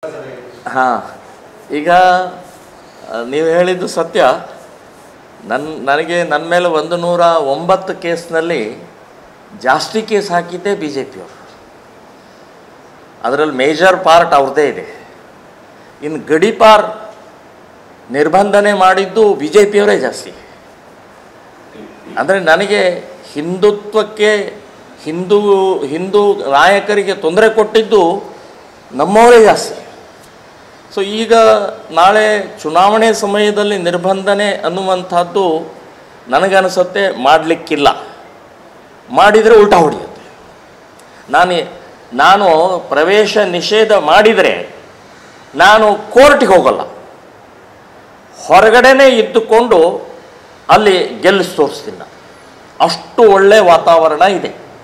ಹಾಂ ಈಗ ಆ, ನೀವು ಹೇಳಿದ್ದು ಸತ್ಯ ನನ್ನ ನನಗೆ ನನ್ನ ಮೇಲೆ ಒಂದು ನೂರ ಒಂಬತ್ತು ಕೇಸ್ನಲ್ಲಿ ಜಾಸ್ತಿ ಕೇಸ್ ಹಾಕಿದ್ದೇ ಬಿ ಜೆ ಪಿಯವರು ಅದರಲ್ಲಿ ಮೇಜರ್ ಪಾರ್ಟ್ ಅವ್ರದ್ದೇ ಇದೆ ಇನ್ನು ಗಡಿಪಾರ್ ನಿರ್ಬಂಧನೆ ಮಾಡಿದ್ದು ಬಿ ಜೆ ಪಿಯವರೇ ಜಾಸ್ತಿ ಅಂದರೆ ನನಗೆ ಹಿಂದುತ್ವಕ್ಕೆ ಹಿಂದೂ ಹಿಂದೂ ನಾಯಕರಿಗೆ ತೊಂದರೆ ಕೊಟ್ಟಿದ್ದು ನಮ್ಮವರೇ ಜಾಸ್ತಿ ಸೊ ಈಗ ನಾಳೆ ಚುನಾವಣೆ ಸಮಯದಲ್ಲಿ ನಿರ್ಬಂಧನೆ ಅನ್ನುವಂಥದ್ದು ನನಗನ್ನಿಸುತ್ತೆ ಮಾಡಲಿಕ್ಕಿಲ್ಲ ಮಾಡಿದರೆ ಉಲ್ಟಾ ಹೊಡೆಯುತ್ತೆ ನಾನು ನಾನು ಪ್ರವೇಶ ನಿಷೇಧ ಮಾಡಿದರೆ ನಾನು ಕೋರ್ಟಿಗೆ ಹೋಗಲ್ಲ ಹೊರಗಡೆನೇ ಇದ್ದುಕೊಂಡು ಅಲ್ಲಿ ಗೆಲ್ಲಿಸಿ ತೋರಿಸ್ತೀನಿ ನಾನು ಅಷ್ಟು ಒಳ್ಳೆಯ ವಾತಾವರಣ ಇದೆ